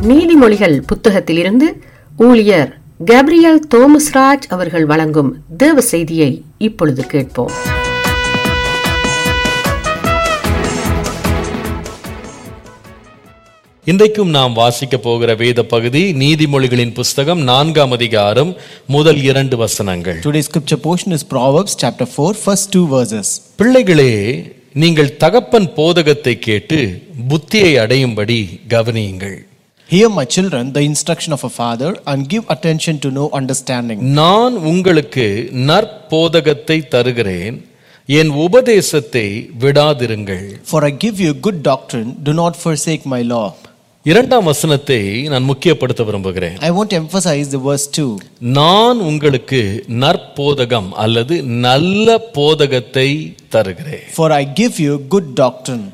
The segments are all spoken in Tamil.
நீதிமொழிகள் புத்தகத்திலிருந்து ஊழியர் கேப்ரியல் தோமஸ்ராஜ் அவர்கள் வழங்கும் தேவ செய்தியை இப்பொழுது கேட்போம் இன்றைக்கும் நாம் வாசிக்க போகிற வேத பகுதி நீதிமொழிகளின் புஸ்தகம் நான்காம் அதிகாரம் முதல் இரண்டு வசனங்கள் Today's scripture portion is Proverbs chapter 4, first two verses. பிள்ளைகளே நீங்கள் தகப்பன் போதகத்தை கேட்டு புத்தியை அடையும்படி கவனியுங்கள் Hear, my children, the instruction of a father, and give attention to know understanding. நான் உங்களுக்கு நற்போதகத்தை தருகிறேன் என் உபதேசத்தை விடாதிருங்கள் For I give you good doctrine, do not forsake my law. இரண்டாம் வசனத்தை நான் முக்கியப்படுத்த விரும்புகிறேன் I want to emphasize the verse 2. நான் உங்களுக்கு நற்போதகம் அல்லது நல்ல போதகத்தை தருகிறேன் For I give you good doctrine.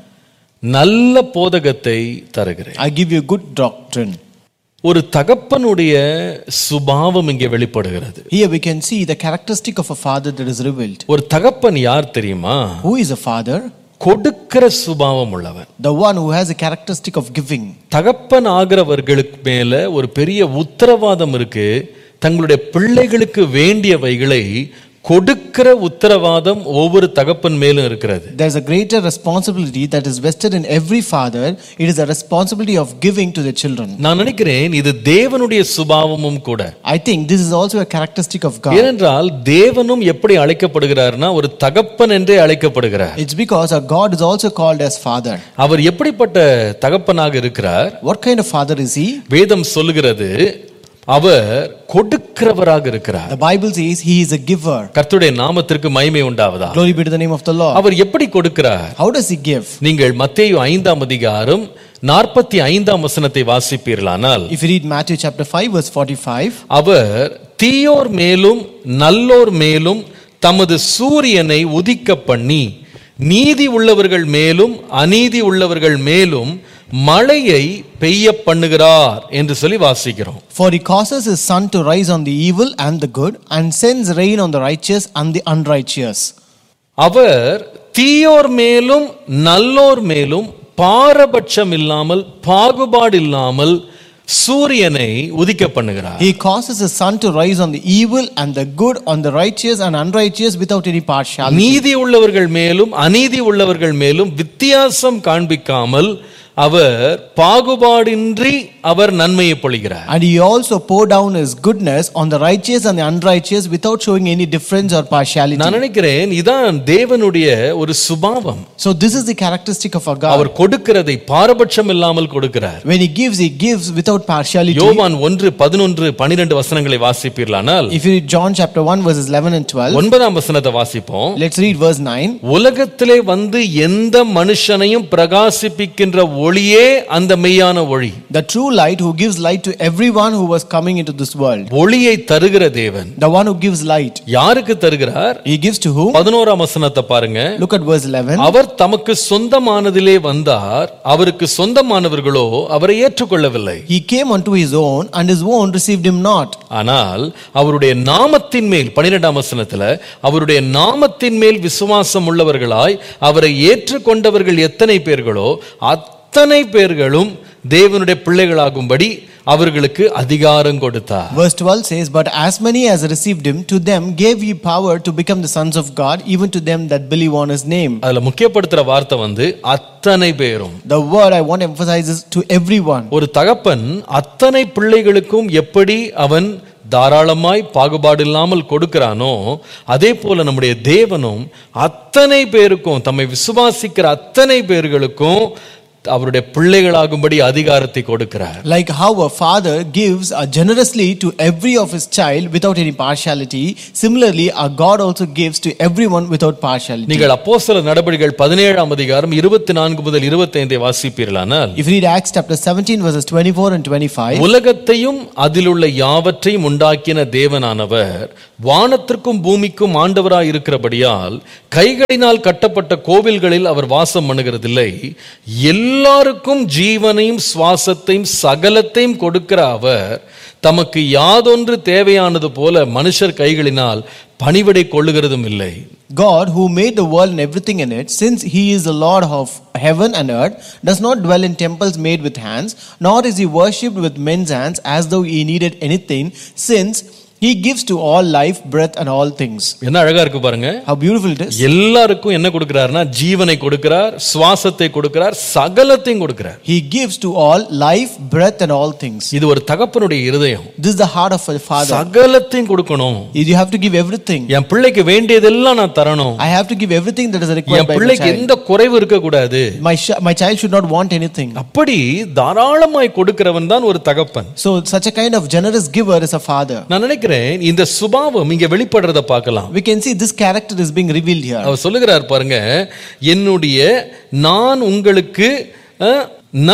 நல்ல போதகத்தை தருகிறேன் I give you good doctrine. ஒரு தகப்பனுடைய சுபாவம் இங்கே வெளிப்படுகிறது Here we can see the characteristic of a father that is revealed. ஒரு தகப்பன் யார் தெரியுமா Who is a father? கொடுக்கிற சுபாவம் உள்ளவன் The one who has a characteristic of giving. தகப்பன் ஆகிறவர்களுக்கு மேல ஒரு பெரிய உத்தரவாதம் இருக்கு தங்களுடைய பிள்ளைகளுக்கு வேண்டியவைகளை கொடுக்கிற உத்தரவாதம் ஒவ்வொரு தகப்பன் மேலும் இருக்கிறது There's a greater responsibility that is vested in every father. It is a responsibility of giving to the children. நான் நினைக்கிறேன் இது தேவனுடைய சுபாவமும் கூட I think this is also a characteristic of God. ஏனென்றால் தேவனும் எப்படி அழைக்கப்படுகிறார்னா ஒரு தகப்பன் என்றே அழைக்கப்படுகிறார் It's because our God is also called as Father. அவர் எப்படிப்பட்ட தகப்பனாக இருக்கிறார் What kind of Father is He? வேதம் சொல்லுகிறது அவர் கொடுக்கிறவராக இருக்கிறார் The Bible says He is a giver. கர்த்தருடைய நாமத்திற்கு மகிமை உண்டாவதா Glory be to the name of the Lord. அவர் எப்படி கொடுக்கிறார் How does He give? நீங்கள் மத்தேயு ஐந்தாம் அதிகாரம் நாற்பத்தி ஐந்தாம் வசனத்தை வாசிப்பீர்களானால் If you read Matthew chapter 5, verse 45, அவர் தீயோர் மேலும் நல்லோர் மேலும் தமது சூரியனை உதிக்க பண்ணி நீதி உள்ளவர்கள் மேலும் அநீதி உள்ளவர்கள் மேலும் மழையை பெய்ய பண்ணுகிறார் என்று சொல்லி வாசிக்கிறோம் For He causes His sun to rise on the evil and the good, and sends rain on the righteous and the unrighteous. அவர் தீயோர் மேலும் நல்லோர் மேலும் பாரபட்சம் இல்லாமல் பாகுபாடு இல்லாமல் சூரியனை உதிக்க பண்ணுகிறார் He causes His sun to rise on the evil and the good, on the righteous and unrighteous without any partiality. நீதி உள்ளவர்கள் மேலும் அநீதி உள்ளவர்கள் மேலும் வித்தியாசம் காண்பிக்காமல் அவர் பாகுபாடின்றி அவர் நன்மையை பொழிகிறார் And he also pour down his goodness on the righteous and the unrighteous without showing any difference or partiality. நான் நினைக்கிறேன் இதான் தேவனுடைய ஒரு சுபாவம் So this is the characteristic of our God. அவர் கொடுக்கிறதை பாரபட்சம் இல்லாமல் கொடுக்கிறார் When he gives, he gives without partiality. யோவான் ஒன்று பதினொன்று பனிரெண்டு வசனங்களை வாசிப்பீர்களானால் If you read John chapter 1 verses 11 and 12, ஒன்பதாம் வசனத்தை வாசிப்போம் let's read verse 9. உலகத்திலே வந்து எந்த மனுஷனையும் பிரகாசிப்பிக்கின்ற ஒளியே அந்த மெய்யான ஒளி The true light who gives light to everyone who was coming into this world. ஒளியை தருகிற தேவன் The one who gives light. யாருக்கு தருகிறார் He gives to whom? பதினோராம் வசனத்தை பாருங்க Look at verse 11. அவர் தமக்கு சொந்தமானதிலே வந்தார் அவருக்கு சொந்தமானவர்களோ அவரை ஏற்றுக்கொள்ளவில்லை He came unto his own, and his own received him not. ஆனால் அவருடைய நாமத்தின் மேல் பனிரெண்டாம் வசனத்துல அவருடைய நாமத்தின் மேல் விசுவாசம் உள்ளவர்களாய் அவரை ஏற்றுக்கொண்டவர்கள் எத்தனை பேர்களோ அத்தனை பேர்களும் தேவனுடைய பிள்ளைகளாகும்படி அவர்களுக்கு அதிகாரம் கொடுத்தார் Verse 12 says, But as many as received him, to them gave he power to become the sons of God, even to them that believe on his name. அதுல முக்கியப்படுத்துற வார்த்தை வந்து அத்தனை பேரும் The word I want to emphasize is to everyone. ஒரு தகப்பன் அத்தனை பிள்ளைகளுக்கும் எப்படி அவன் தாராளமாய் பாகுபாடு இல்லாமல் கொடுக்கிறானோ அதே போல நம்முடைய தேவனும் அத்தனை பேருக்கும் தம்மை விசுவாசிக்கிற அத்தனை பேர்களுக்கும் அவருடைய பிள்ளைகளாகும்படி அதிகாரத்தை கொடுக்கிறார் Like how a father gives uh, generously to every of his child without any partiality, similarly, our God also gives to everyone without partiality. நீங்கள் அப்போஸ்தல நடபடிகள் பதினேழாம் அதிகாரம் இருபத்தி நான்கு முதல் இருபத்தி ஐந்தை வாசிப்பீர்களானால் If you read Acts chapter 17, verses 24 and 25, உலகத்தையும் அதிலுள்ள யாவற்றையும் உண்டாக்கின தேவனானவர் வானத்திற்கும் பூமிக்கும் ஆண்டவராய் இருக்கிறபடியால் கைகளினால் கட்டப்பட்ட கோவில்களில் அவர் வாசம் பண்ணுகிறதில்லை எல்லாருக்கும் ஜீவனையும் சுவாசத்தையும் சகலத்தையும் கொடுக்கிற அவர் தமக்கு யாதொன்று தேவையானது போல மனுஷர் கைகளினால் பணிவிடை கொள்ளுகிறதும் இல்லை God, who made the world and everything in it, since he is the Lord of heaven and earth, does not dwell in temples made with hands, nor is he worshipped with men's hands as though he needed anything, since he gives to all life, breath, and all things. என்ன அழகா இருக்கு பாருங்க How beautiful it is. எல்லாருக்கும் என்ன கொடுக்கிறாருன்னா ஜீவனை கொடுக்கிறார் சுவாசத்தை கொடுக்கிறார் சகலத்தையும் கொடுக்கிறார் He gives to all life, breath, and all things. இது ஒரு தகப்பனுடைய இருதயம் This is the heart of a father. சகலத்தையும் கொடுக்கணும் You have to give everything. என் பிள்ளைக்கு வேண்டியதெல்லாம் நான் தரணும் I have to give everything that is required N by my பிள்ளைக்கு child. எந்த குறைவு இருக்க கூடாது My, sh- my child should not want anything. அப்படி தாராளமாய் கொடுக்கிறவன் தான் ஒரு தகப்பன் So, such a kind of generous giver is a father. நான் நினைக்கிறேன் இந்த சுபாவம் இங்க வெளிப்படுறத பார்க்கலாம் We can see this character is being revealed here. அவர் சொல்லுகிறார் பாருங்க என்னுடைய நான் உங்களுக்கு அஹ்,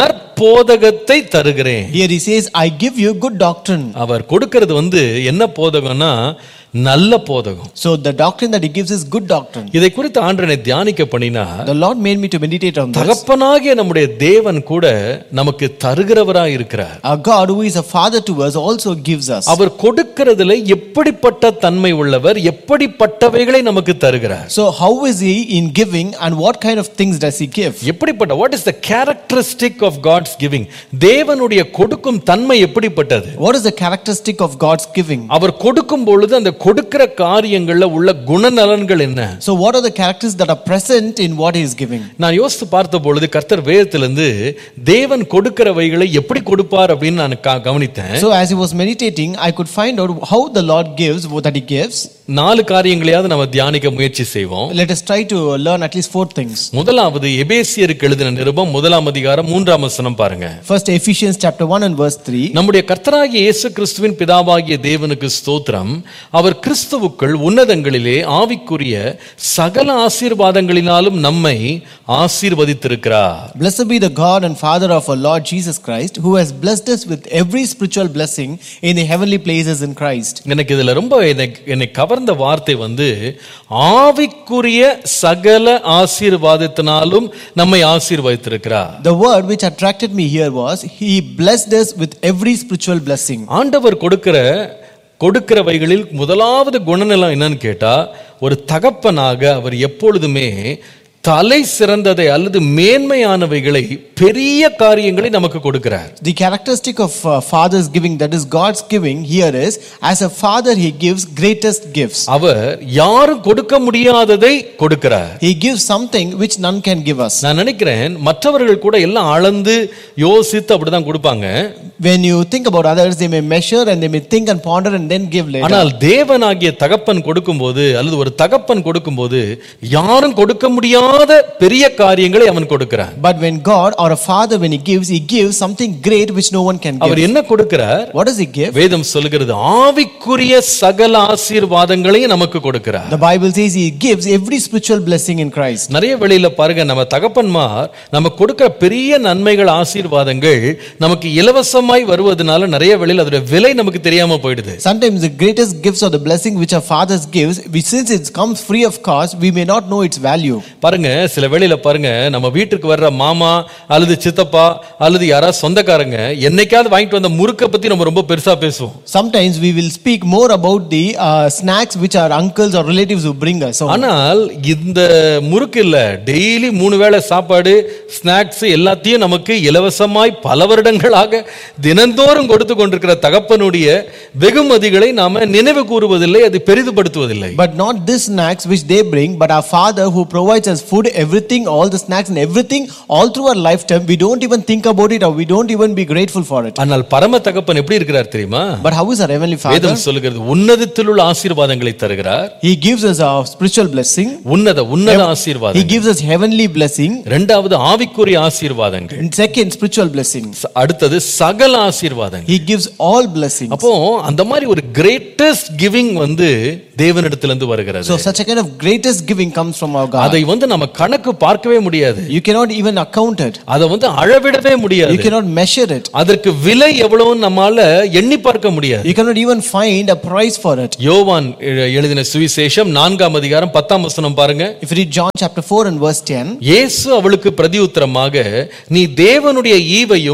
நற்போதகத்தை தருகிறேன் Here he says, I give you good doctrine. அவர் கொடுக்கிறது வந்து என்ன போதகம்னா நல்ல போதகம் So the doctrine that he gives is good doctrine. இதை குறித்து ஆண்டனை தியானிக்க பண்ணினா The Lord made me to meditate on this. தகப்பனாகிய நம்முடைய தேவன் கூட நமக்கு தருகிறவராய் இருக்கிறார் Our God, who is a father to us, also gives us. அவர் கொடுக்கிறதுல எப்படிப்பட்ட தன்மை உள்ளவர் எப்படிப்பட்டவைகளை நமக்கு தருகிறார் So how is he in giving and what kind of things does he give? எப்படிப்பட்ட what is the characteristic of God's giving தேவனுடைய கொடுக்கும் தன்மை எப்படிப்பட்டது What is the characteristic of God's giving? அவர் கொடுக்கும் பொழுது அந்த கொடுக்கிற காரியங்கள்ல உள்ள குணநலன்கள் என்ன So what are the characters that are present in what he is giving? நான் யோசித்து பார்த்த பொழுது கர்த்தர் வேதத்திலிருந்து தேவன் கொடுக்கிறவைகளை எப்படி கொடுப்பார் அப்படின்னு நான் கா- கவனித்தேன் So as he was meditating, I could find out how the Lord gives, what that he gives. நாலு காரியங்களையாவது நம்ம தியானிக்க முயற்சி செய்வோம் Let us try to learn at least four things. முதலாவது எபேசியருக்கு எழுதின நிருபம் முதலாம் அதிகாரம் மூன்றாம் வசனம் பாருங்க First Ephesians chapter 1 and verse 3. நம்முடைய கர்த்தராகிய இயேசு கிறிஸ்துவின் பிதாவாகிய தேவனுக்கு ஸ்தோத்திரம் அவர் கிறிஸ்துவுக்குள் உன்னதங்களிலே ஆவிக்குரிய சகல ஆசீர்வாதங்களினாலும் நம்மை ஆசீர்வதித்திருக்கிறார் Blessed be the God and Father of our Lord Jesus Christ, who has blessed us with every spiritual blessing in the heavenly places in Christ. எனக்கு இதுல ரொம்ப என்னை என்னை கவர்ந்த வார்த்தை வந்து ஆவிக்குரிய சகல ஆசீர்வாதத்தினாலும் நம்மை ஆசீர்வதித்திருக்கிறார் The word which attracted me here was, He blessed us with every spiritual blessing. ஆண்டவர் கொடுக்கிற கொடுக்கிறவைகளில் முதலாவது குணநலம் என்னன்னு கேட்டா ஒரு தகப்பனாக அவர் எப்பொழுதுமே தலை சிறந்ததை அல்லது மேன்மையானவைகளை பெரிய காரியங்களை நமக்கு கொடுக்கிறார் The characteristic of uh, father's giving, that is God's giving, here is, as a father, He gives greatest gifts. அவர் யாரும் கொடுக்க முடியாததை கொடுக்கிறார் He gives something which none can give us. நான் நினைக்கிறேன் மற்றவர்கள் கூட எல்லாம் அளந்து யோசித்து அப்படிதான் கொடுப்பாங்க When you think about others, they may measure and they may think and ponder and then give later. ஆனால் தேவனாகிய தகப்பன் கொடுக்கும்போது அல்லது ஒரு தகப்பன் கொடுக்கும்போது யாரும் கொடுக்க முடியாத பெரிய காரியங்களை அவன் கொடுக்கிறான் But when God or a father, when He gives, He gives something great which no one can our give. என்ன கொடுக்கிறார் What does He give? வேதம் சொல்லுகிறது ஆவிக்குரிய சகல ஆசீர்வாதங்களையும் நமக்கு கொடுக்கிறார் The Bible says He gives every spiritual blessing in Christ. நிறைய வெளியில பாருங்க நம்ம தகப்பன்மார் நம்ம கொடுக்கிற பெரிய நன்மைகள் ஆசீர்வாதங்கள் நமக்கு இலவசமாய் வருவதனால நிறைய வெளியில அதோட விலை நமக்கு தெரியாம போயிடுது Sometimes the greatest gifts or the blessing which our fathers gives, which since it comes free of cost, we may not know its value. பாருங்க சில வேளையில பாருங்க நம்ம வீட்டுக்கு வர்ற மாமா அல்லது சித்தப்பா அல்லது யாராவது சொந்தக்காரங்க என்னைக்காவது வாங்கிட்டு வந்த முறுக்க பத்தி நம்ம ரொம்ப பெருசா பேசுவோம் Sometimes we will speak more about the uh, snacks which our uncles or relatives who bring us. So, ஆனால் இந்த முறுக்கு இல்ல டெய்லி மூணு வேளை சாப்பாடு ஸ்நாக்ஸ் எல்லாத்தையும் நமக்கு இலவசமாய் பல வருடங்களாக தினந்தோறும் கொடுத்து கொண்டிருக்கிற தகப்பனுடைய வெகுமதிகளை நாம நினைவு கூறுவதில்லை அது பெரிதுபடுத்துவதில்லை but not this snacks which they bring, but our Father who provides us food, everything, all the snacks and everything, all through our lifetime. We don't even think about it or we don't even be grateful for it. ஆனால் பரம தகப்பன் எப்படி இருக்கிறார் தெரியுமா But how is our Heavenly Father? வேதம் சொல்லுகிறது உன்னதத்தில் உள்ள ஆசீர்வாதங்களை தருகிறார் He gives us our spiritual blessing, உன்னத உன்னத He ஆசீர்வாதம் gives us heavenly blessing, இரண்டாவது ஆவிக்குரிய ஆசீர்வாதங்கள் and second, spiritual blessing. ச- அடுத்தது சகல ஆசீர்வாதங்கள் He gives all blessings. அப்போ அந்த மாதிரி ஒரு கிரேட்டஸ்ட் கிவிங் வந்து தேவனிடத்திலிருந்து வருகிறது So, such a kind of greatest giving comes from our God. அதை வந்து நம்ம கணக்கு பார்க்கவே முடியாது You cannot even account it, அதை வந்து அளவிடவே you முடியாது cannot measure it, அதற்கு விலை எவ்வளவுன்னு நம்மால எண்ணி பார்க்க முடியாது you cannot even find a price for it. யோவான் எ- எழுதின சுவிசேஷம் நான்காம் அதிகாரம் பத்தாம் வசனம் பாருங்க If you read John chapter 4 and verse 10, இயேசு அவளுக்கு பிரதியுத்தரமாக நீ தேவனுடைய ஈவையும்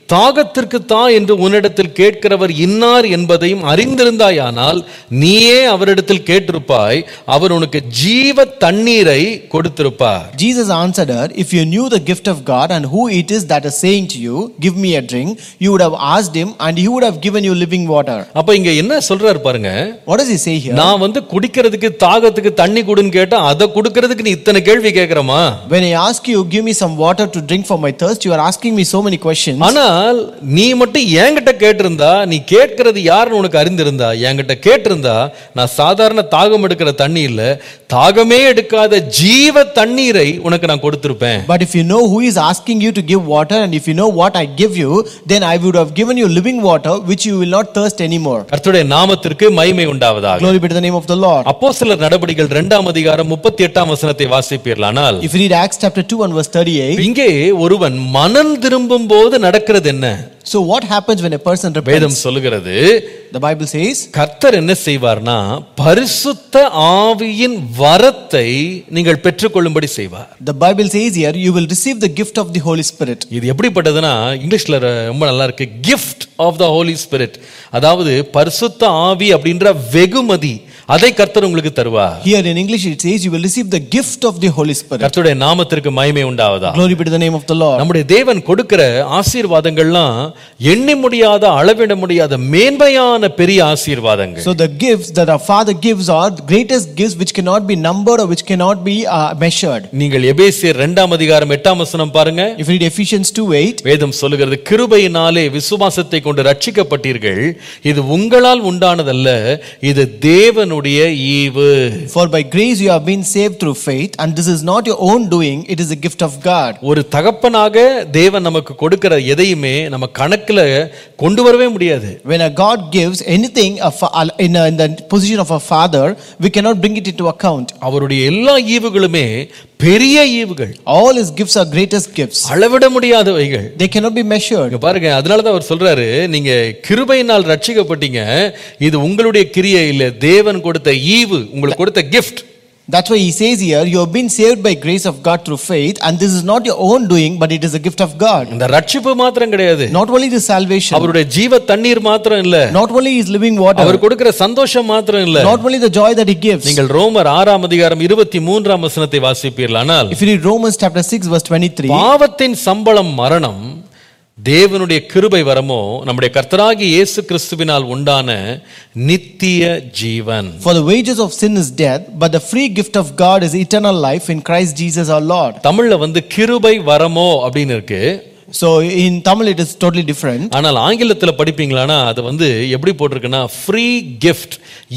தாகத்திற்கு தா என்று உன்னிடத்தில் கேட்கிறவர் இன்னார் என்பதையும் அறிந்திருந்தாயானால் நீயே அவரிடத்தில் கேட்டிருப்பாய் அவர் உனக்கு ஜீவ தண்ணீரை கொடுத்திருப்பார் Jesus answered her, If you knew the gift of God and who it is that is saying to you, Give me a drink, you would have asked him, and he would have given you living water. அப்ப இங்க என்ன சொல்றாரு பாருங்க What does he say here? நான் வந்து குடிக்கிறதுக்கு தாகத்துக்கு தண்ணி கொடுன்னு கேட்டா அதை கொடுக்கிறதுக்கு நீ இத்தனை கேள்வி கேட்கிறமா When I ask you, Give me some water to drink for my thirst, you are asking me so many questions. ஆனால் நீ மட்டும் என்கிட்ட கேட்டிருந்தா நீ கேட்கிறது யாருன்னு உனக்கு அறிந்திருந்தா என்கிட்ட கேட்டிருந்தா நான் சாதாரண தாகம் எடுக்கிற தண்ணி இல்ல தாகமே எடுக்காத ஜீவ தண்ணீரை உனக்கு நான் கொடுத்திருப்பேன் But if you know who is asking you to give water, and if you know what I give you, then I would have given you living water, which you will not thirst anymore. கர்த்தருடைய நாமத்திற்கு மகிமை உண்டாவதாக Glory be to the name of the Lord. அப்போஸ்தலர் நடபடிகள் இரண்டாம் அதிகாரம் முப்பத்தி எட்டாம் வசனத்தை வாசிப்பீர்களானால் If you read Acts chapter 2 and verse 38, இங்கே ஒருவன் மனம் திரும்பும் போது நடக்கிறது என்ன so what happens when a person repents? வேதம் சொல்லுகிறது The Bible says, கர்த்தர் என்ன செய்வார்னா பரிசுத்த ஆவியின் வரத்தை நீங்கள் பெற்றுக்கொள்ளும்படி செய்வார் the Bible says here, you will receive the gift of the Holy Spirit. இது எப்படிப்பட்டதுன்னா இங்கிலீஷ்ல ரொம்ப நல்லா இருக்கு gift of the holy spirit அதாவது பரிசுத்த ஆவி அப்படின்ற வெகுமதி அதை கர்த்தர் உங்களுக்கு தருவார் Here in English it says, you will receive the gift of the Holy Spirit. கர்த்தருடைய நாமத்திற்கு மகிமை உண்டாவதா Glory be to the name of the Lord. நம்முடைய தேவன் கொடுக்கிற ஆசீர்வாதங்கள்லாம் எண்ணி முடியாத அளவிட முடியாத மேன்மையான பெரிய ஆசீர்வாதங்கள் So the gifts that our Father gives are the greatest gifts which cannot be numbered or which cannot be uh, measured. நீங்கள் எபேசியர் இரண்டாம் அதிகாரம் எட்டாம் வசனம் பாருங்க If you read Ephesians 2 8, வேதம் சொல்லுகிறது கிருபையினாலே விசுவாசத்தை கொண்டு ரட்சிக்கப்பட்டீர்கள் இது உங்களால் உண்டானதல்ல இது தேவனுடைய ஈவு For by grace you have been saved through faith, and this is not your own doing, it is a gift of God. ஒரு தகப்பனாக தேவன் நமக்கு கொடுக்கிற எதையுமே நம்ம கணக்குல கொண்டு வரவே முடியாது When a God gives anything a fa- in, a, in the position of a father, we cannot bring it into account. அவருடைய எல்லா ஈவுகளுமே பெரிய ஈவுகள் All his gifts are greatest gifts. அளவிட முடியாதவைகள் They cannot be measured. இங்க பாருங்க அதனால தான் அவர் சொல்றாரு நீங்க கிருபையினால் ரட்சிக்கப்பட்டீங்க இது உங்களுடைய கிரியை இல்ல தேவன் கொடுத்த ஈவு உங்களுக்கு கொடுத்த gift That's why he says here, you have been saved by grace of God through faith, and this is not your own doing, but it is a gift of God. இந்த ரட்சிப்பு மாத்திரம் கிடையாது Not only the salvation, அவருடைய ஜீவ தண்ணீர் மாத்திரம் இல்ல not only his living water, அவர் கொடுக்கிற சந்தோஷம் மாத்திரம் இல்ல not only the joy that he gives. நீங்கள் ரோமர் ஆறாம் அதிகாரம் இருபத்தி மூன்றாம் வசனத்தை வாசிப்பீர்களானால் If you read Romans chapter 6, verse 23, பாவத்தின் சம்பளம் மரணம் தேவனுடைய கிருபை வரமோ நம்முடைய கர்த்தராகிய இயேசு கிறிஸ்துவினால் உண்டான நித்திய ஜீவன் For the wages of sin is death, but the free gift of God is eternal life in Christ Jesus our Lord. தமிழ்ல வந்து கிருபை வரமோ அப்படின்னு இருக்கு So in Tamil it is totally different. ஆனால் ஆங்கிலத்துல படிப்பீங்களானா அது வந்து எப்படி போட்டிருக்குன்னா ஃப்ரீ கிஃப்ட்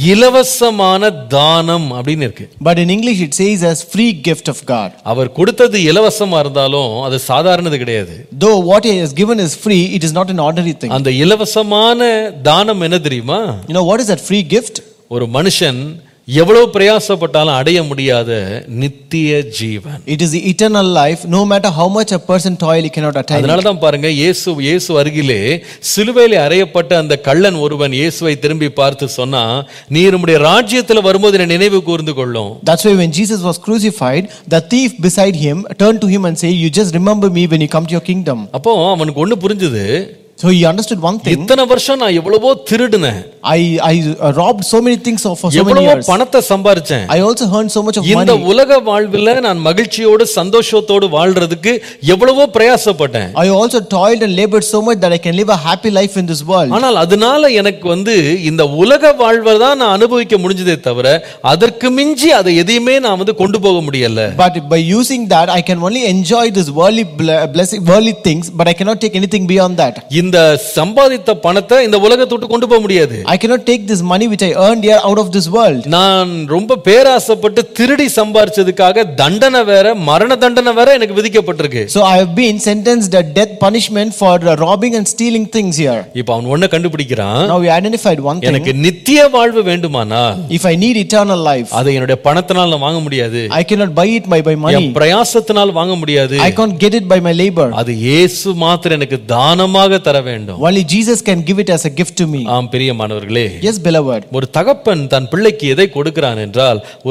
இலவசமான தானம் அப்படின்னு இருக்கு But in English it says as free gift of God. அவர் கொடுத்தது இலவசமா இருந்தாலும் அது சாதாரணது கிடையாது Though what he has given is free, it is not an ordinary thing. அந்த இலவசமான தானம் என்ன தெரியுமா You know what is that free gift? ஒரு மனுஷன் எவ்வளவு பிரயாசப்பட்டாலும் அடைய முடியாத நித்திய ஜீவன் It is the eternal life. No matter how much a person toil, he cannot attain. it. அதனால தான் பாருங்க இயேசு இயேசு அருகிலே சிலுவையிலே அறையப்பட்ட அந்த கள்ளன் ஒருவன் இயேசுவை திரும்பி பார்த்து சொன்னா நீ நம்முடைய ராஜ்யத்துல வரும்போது என்னை நினைவு கூர்ந்து கொள்ளும் That's why when Jesus was crucified, the thief beside him turned to him and said, You just remember me when you come to your kingdom. அப்போ அவனுக்கு ஒண்ணு புரிஞ்சுது So he understood one thing. இத்தனை வருஷம் நான் எவ்வளவோ திருடுனேன் I, I uh, robbed so many things for so many எவ்வளவோ years. பணத்தை சம்பாரிச்சேன் I also earned so much of இந்த money. உலக வாழ்வில் நான் மகிழ்ச்சியோடு சந்தோஷத்தோடு வாழ்றதுக்கு எவ்வளவோ பிரயாசப்பட்டேன் I also toiled and labored so much that I can live a happy life in this world. ஆனால் அதனால எனக்கு வந்து இந்த உலக வாழ்வை தான் நான் அனுபவிக்க முடிஞ்சதே தவிர அதற்கு மிஞ்சி அதை எதையுமே நான் வந்து கொண்டு போக முடியல But by using that, I can only enjoy this worldly ble- blessing, worldly things, but I cannot take anything beyond that. இந்த சம்பாதித்த பணத்தை இந்த உலகத்தை விட்டு கொண்டு போக முடியாது I cannot take this money which I earned here out of this world. நான் ரொம்ப பேராசைப்பட்டு திருடி சம்பாரிச்சதுக்காக தண்டனை வேற மரண தண்டனை வேற எனக்கு விதிக்கப்பட்டிருக்கு So I have been sentenced a death punishment for uh, robbing and stealing things here. இப்ப அவன் ஒண்ண கண்டுபிடிக்கிறான் Now we identified one thing. எனக்கு நித்திய வாழ்வு வேண்டுமானா If I need eternal life, அதை என்னுடைய பணத்தினால் நான் வாங்க முடியாது I cannot buy it by, by money. என் பிரயாசத்தினால் வாங்க முடியாது I can't get it by my labor. அது இயேசு மாத்திரம் எனக்கு தானமாக தர வேண்டும் Only Jesus can give it as a gift to me. ஆம் பிரியமானவர்களே Yes, beloved. ஒரு தகப்பன் தன் பிள்ளைக்கு எதை கொடுக்கிறான் என்றால் ஒரு த-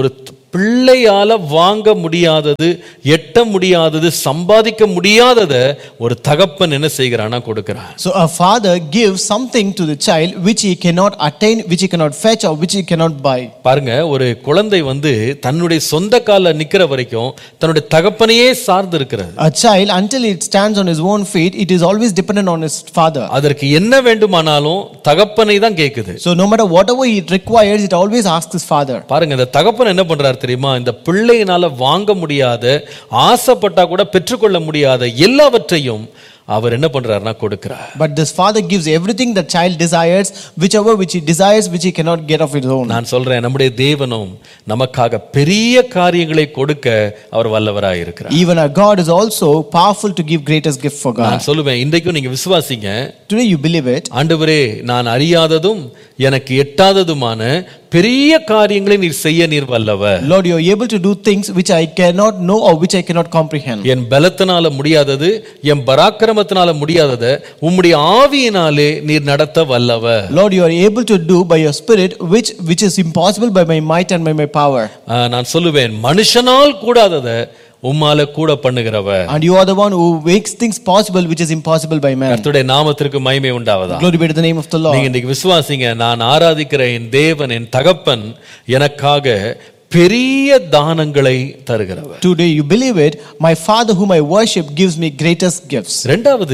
பிள்ளையால வாங்க முடியாதது எட்ட முடியாதது சம்பாதிக்க முடியாதத ஒரு தகப்பன் என்ன செய்கிறானா கொடுக்கிறான் So a father gives something to the child which he cannot attain, which he cannot fetch, or which he cannot buy. பாருங்க ஒரு குழந்தை வந்து தன்னுடைய சொந்த கால நிக்கிற வரைக்கும் தன்னுடைய தகப்பனையே சார்ந்து இருக்கிறது A child, until it stands on his own feet, it is always dependent on his father. அதற்கு என்ன வேண்டுமானாலும் தகப்பனை தான் கேக்குது So no matter whatever it requires, it always asks his father. பாருங்க இந்த தகப்பன் என்ன பண்றாரு தெரியுமா இந்த பிள்ளையினால வாங்க முடியாத ஆசைப்பட்டா கூட பெற்றுக்கொள்ள முடியாத எல்லாவற்றையும் அவர் என்ன பண்றாருன்னா கொடுக்கிறார் But this father gives everything the child desires, whichever which he desires, which he cannot get of his own. நான் சொல்றேன் நம்முடைய தேவனும் நமக்காக பெரிய காரியங்களை கொடுக்க அவர் வல்லவராய் இருக்கிறார் Even our God is also powerful to give greatest gift for God. நான் சொல்லுவேன் இன்றைக்கும் நீங்க விசுவாசிங்க Today you believe it. ஆண்டவரே நான் அறியாததும் எனக்கு எட்டாததுமான பெரிய காரியங்களை நீர் செய்ய நீர் வல்லவர் Lord, you are able to do things which I cannot know or which I cannot comprehend. என் பலத்தினால முடியாதது என் பராக்கிரமத்தினால முடியாததை உம்முடைய ஆவியினாலே நீர் நடத்த வல்லவர் Lord, you are able to do by your spirit which which is impossible by my might and by my power. ஆ, நான் சொல்லுவேன் மனுஷனால் கூடாததை உம்மால கூட பண்ணுகிறவர் And you are the one who makes things possible which is impossible by man. கர்த்தருடைய நாமத்திற்கு மகிமை உண்டாவதா Glory be to the name of the நீங்க Lord. இன்னைக்கு விசுவாசிங்க நான் ஆராதிக்கிற என் தேவன் என் தகப்பன் எனக்காக பெரிய தானங்களை தருகிறவர் Today you believe it. My Father whom I worship gives me greatest gifts. ரெண்டாவது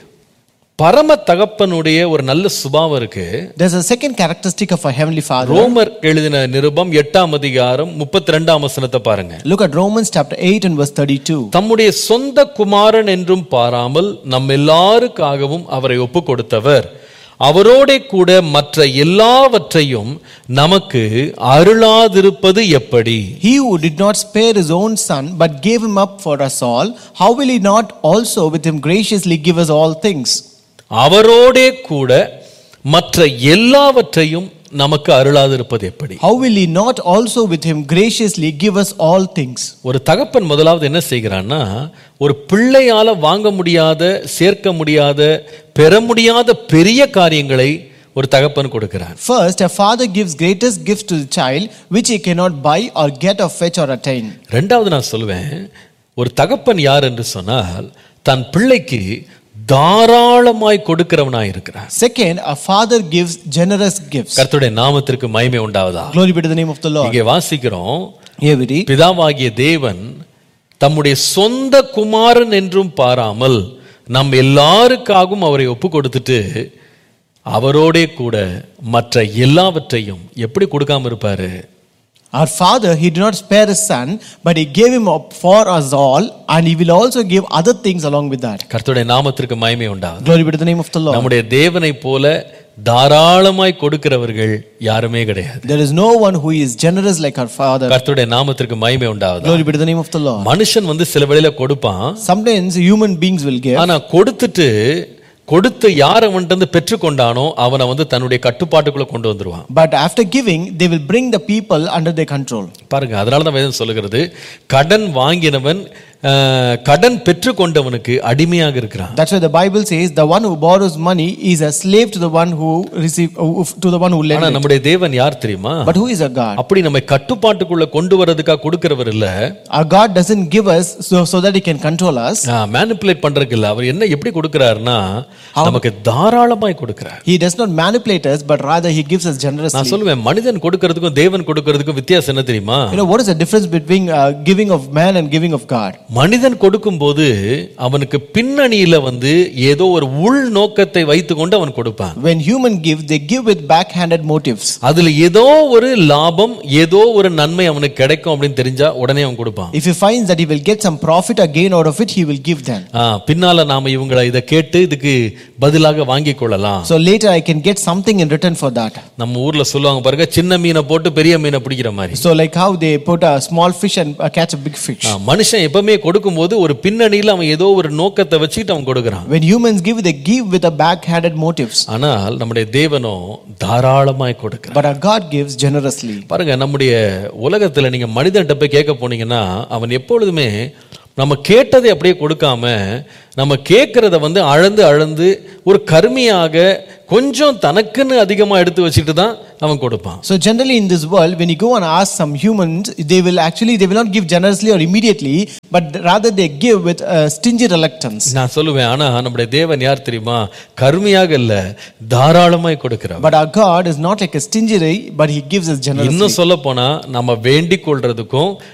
பரம தகப்பனுடைய ஒரு நல்ல சுபாவம் இருக்கு There's a second characteristic of a heavenly Father. ரோமர் எழுதின நிருபம் எட்டாம் அதிகாரம் முப்பத்தி ரெண்டாம் வசனத்தை பாருங்க Look at Romans chapter 8 and verse 32. தம்முடைய சொந்த குமாரன் என்றும் பாராமல் நம் எல்லாருக்காகவும் அவரை ஒப்பு கொடுத்தவர் அவரோட கூட மற்ற எல்லாவற்றையும் நமக்கு அருளாதிருப்பது எப்படி He who did not spare his own son but gave him up for us all, how will he not also with him graciously give us all things? அவரோட கூட மற்ற எல்லாவற்றையும் நமக்கு அருளாதிருப்பது எப்படி How will he not also with him graciously give us all things? ஒரு தகப்பன் முதலாவது என்ன செய்கிறான்னா ஒரு பிள்ளையால வாங்க முடியாத சேர்க்க முடியாத பெற முடியாத பெரிய காரியங்களை ஒரு தகப்பன் கொடுக்கிறார் First, a father gives greatest gift to the child which he cannot buy or get or fetch or attain. ரெண்டாவது நான் சொல்லுவேன் ஒரு தகப்பன் யார் என்று சொன்னால் தன் பிள்ளைக்கு தாராளமாய் கொடுக்கிறவனாய் இருக்கிறார் Second, a father gives generous gifts. கர்த்தருடைய நாமத்திற்கு மகிமை உண்டாவதா Glory be to the name of the Lord. இங்கே வாசிக்கிறோம் Here we read. பிதாவாகிய தேவன் தம்முடைய சொந்த குமாரன் என்றும் பாராமல் நம் எல்லாருக்காகவும் அவரை ஒப்பு கொடுத்துட்டு அவரோடே கூட மற்ற எல்லாவற்றையும் எப்படி கொடுக்காம இருப்பாரு Our father, he did not spare his son, but he gave him up for us all, and he will also give other things along with that. கர்த்தருடைய நாமத்திற்கு மகிமை உண்டாவது Glory be to the name of the Lord. நம்முடைய தேவனை போல தாராளமாய் கொடுக்கிறவர்கள் யாருமே கிடையாது There is no one who is generous like our father. கர்த்தருடைய நாமத்திற்கு மகிமை உண்டாவது Glory be to the name of the Lord. மனுஷன் வந்து சில வேளையில கொடுப்பான் Sometimes human beings will give, ஆனா கொடுத்துட்டு கொடுத்து யார் அவன்கிட்ட இருந்து பெற்றுக்கொண்டானோ அவனை வந்து தன்னுடைய கட்டுப்பாட்டுக்குள்ள கொண்டு வந்துருவான் but after giving, they will bring the people under their control. பாருங்க அதனால தான் வேதம் சொல்லுகிறது கடன் வாங்கினவன் அஹ், கடன் பெற்றுக்கொண்டவனுக்கு அடிமையாக இருக்கிறான் That's why the Bible says the one who borrows money is a slave to the one who receive who- to the one who ஆனா lends. it. நம்முடைய தேவன் யார் தெரியுமா But who is our God? அப்படி நம்மை கட்டுப்பாட்டுக்குள்ள கொண்டு வர்றதுக்காக கொடுக்கிறவர் இல்ல Our God doesn't give us so, so that He can control us. Manipulate பண்றதுக்கு இல்ல அவர் என்ன எப்படி கொடுக்கிறாருன்னா நமக்கு தாராளமாய் கொடுக்கிறார் He does not manipulate us, but rather He gives us generously. நான் சொல்லுவேன் மனிதன் கொடுக்கறதுக்கும் தேவன் கொடுக்கறதுக்கும் வித்தியாசம் என்ன தெரியுமா You know, what is the difference between uh, giving of man and giving of God? மனிதன் கொடுக்கும்போது அவனுக்கு பின்னணியில வந்து ஏதோ ஒரு உள் நோக்கத்தை வைத்துக்கொண்டு அவன் கொடுப்பான் When human give, they give with backhanded motives. அதுல ஏதோ ஒரு லாபம் ஏதோ ஒரு நன்மை அவனுக்கு கிடைக்கும் அப்படின்னு தெரிஞ்சா உடனே அவன் கொடுப்பான் If he finds that he will get some profit or gain out of it, he will give them. ஆ, பின்னால நாம இவங்களை இதை கேட்டு இதுக்கு பதிலாக வாங்கிக் கொள்ளலாம் So later I can get something in return for that. நம்ம ஊர்ல சொல்லுவாங்க பாருங்க சின்ன மீனை போட்டு பெரிய மீனை பிடிக்கிற மாதிரி So like how they put a small fish and uh, catch a big fish. ஆ, மனுஷன் எப்பவுமே கொடுக்கும்போது ஒரு பின்னணியில அவன் ஏதோ ஒரு நோக்கத்தை வச்சுக்கிட்டு அவன் கொடுக்குறான் When humans give, they give with a backhanded motives. ஆனால் நம்முடைய தேவனோ தாராளமாய் கொடுக்கிறான் But our God gives generously. பாருங்க நம்முடைய உலகத்துல நீங்க மனிதன்கிட்ட போய் கேட்க போனீங்கன்னா அவன் எப்பொழுதுமே நம்ம கேட்டதை அப்படியே கொடுக்காம நம்ம கேட்கறத வந்து அழந்து அழந்து ஒரு கருமையாக கொஞ்சம் தனக்குன்னு அதிகமா எடுத்து வச்சுட்டு தான் அவன் கொடுப்பான் So generally in this world, when you go and ask some humans, they will actually they will not give generously or immediately, but rather they give with a stingy reluctance. நான் சொல்லுவேன் ஆனா நம்முடைய தேவன் யார் தெரியுமா கருமையாக இல்ல தாராளமாய் கொடுக்கிறவர் But our God is not like a stingy, but He gives us generously. இன்னும் சொல்ல போனா நம்ம வேண்டிக் கொள்றதுக்கும்